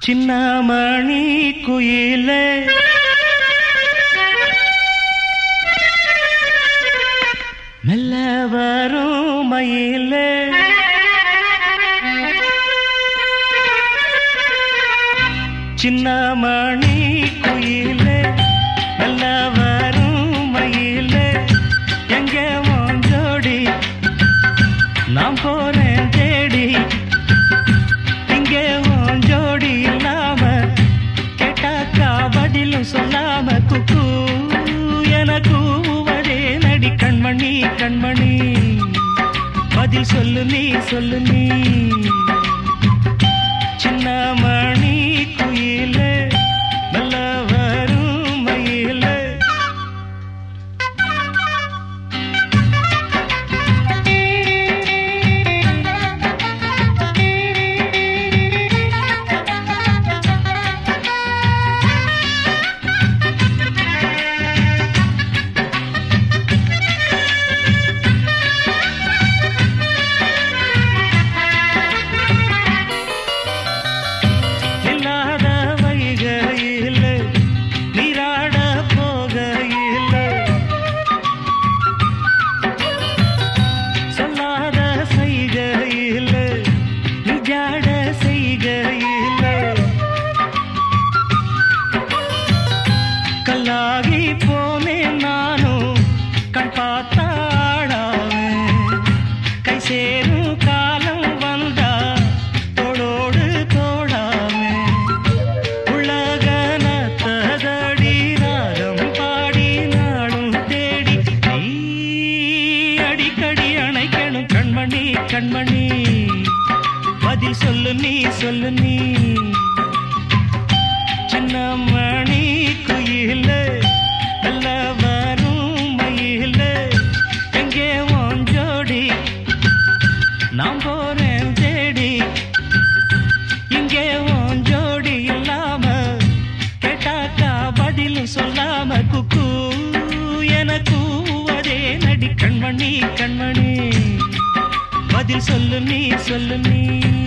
சின்னமணி குயிலே மெல்ல வரும் மயிலே சின்னமணி குயிலே மெல்ல வரும் மயிலே எங்க உன் ஜோடி நான் போறேன் தேடி இங்கே உன் ஜோடி இல்லாம கேட்டாக்கா பதிலும் சொல்லாம குக்கு எனக்கு உவதே நடி கண்மணி கண்மணி பதில் சொல்லு நீ சொல்லு நீ சின்ன மணி குயிலே நல்ல வரும் மயிலே இல்லாத வைகையில் நீராட போகையில் சொல்லாத செய்கையில் நிஜாட செய்கையில் கல்லாகி போனேன் நானும் கண் பார்த்தாடாவேன் கை சேரும் காலம் வந்தா தோளோடு தோடாமே உலகனத்ததடி ராகம் பாடி நாடும் தேடி நீ அடிக்கடி அணைக்கணும் கண்மணி கண்மணி பதில் சொல்லு நீ சொல்லு நீ சின்ன மணி குயில நல்ல வரும் மயில எங்கே உன் ஜோடி நான் போறேன் தேடி இங்கே உன் ஜோடி இல்லாம கேட்டாக்கா பதிலும் சொல்லாம குக்கு எனக்கு அதே நடி கண்மணி கண்மணி பதில் சொல்லு நீ சொல்லு நீ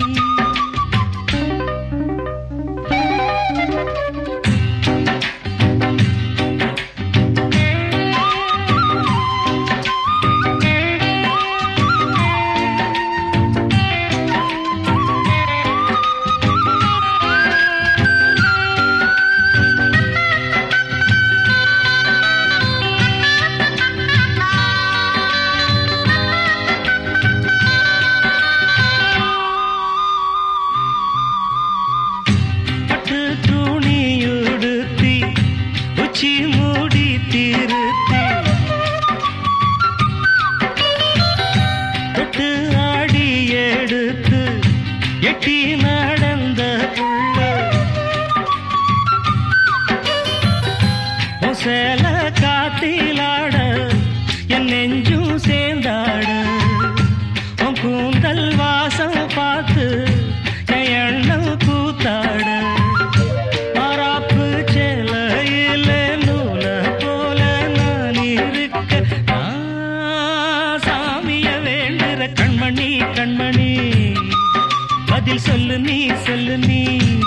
பட்டு துணியுடுத்தி உச்சி மூடி திருத்தி தொட்டு ஆடி எடுத்து எட்டி நடந்த புள்ள உன் சேல காத்திலாட என் நெஞ்சும் சேர்ந்தாட உன் கூந்தல் வாசம் பார்த்து என் எண்ணம் கூத்தாட மாறாப்பு சேலையில நூல போல நான் இருக்க நான் சாமிய வேண்டுற கண்மணி கண்மணி பதில் சொல்லு நீ சொல்லு நீ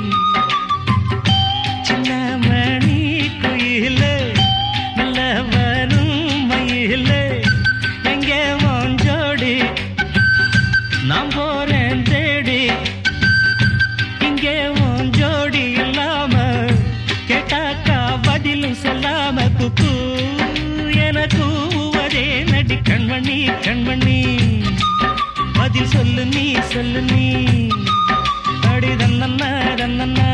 சின்ன மணி குயில நல்ல வரும் மயில எங்கே உன் ஜோடி நான் போறேன் தேடி இங்கே உன் ஜோடி இல்லாம கேட்டாக்கா பதிலும் சொல்லாம குக்கு எனக்கு அதே நடி கண்மணி கண்மணி பதில் சொல்லு நீ சொல்லு நீ அடி தன்னன்ன தன்னன்ன